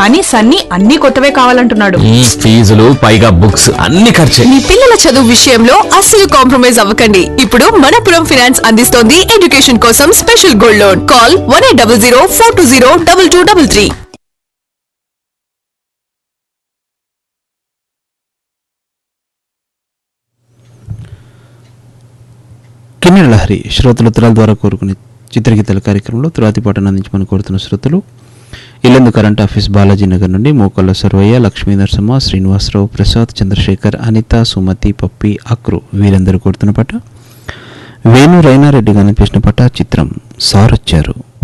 కానీ సన్నీ అన్ని కొత్తవే కావాలంటున్నాడు ఈ ఫీజులు పైగా బుక్స్ అన్ని ఖర్చే మీ పిల్లల చదువు విషయంలో అస్సలు కాంప్రమైజ్ అవ్వకండి ఇప్పుడు మనపురం ఫినాన్స్ అందిస్తోంది ఎడ్యుకేషన్ కోసం special gold loan call one eight double zero four two zero double two double three Kinnera Lahari శ్రోతల ఉత్తరాల ద్వారా కోరుకునే చిత్రగీతాల కార్యక్రమంలో తరువాతి పాటను అందించమని కోరుతున్న శ్రోతలు ఇల్లందు కరెంట్ ఆఫీస్ బాలాజీ నగర్ నుండి మోకల్ల సర్వయ్య లక్ష్మీ నరసింహ శ్రీనివాసరావు ప్రసాద్ చంద్రశేఖర్ అనిత సుమతి పప్పి అక్రు వీరందరూ కోరుతున్న పాట వేణు రైనారెడ్డి కనిపించిన పాట చిత్రం సారొచ్చారు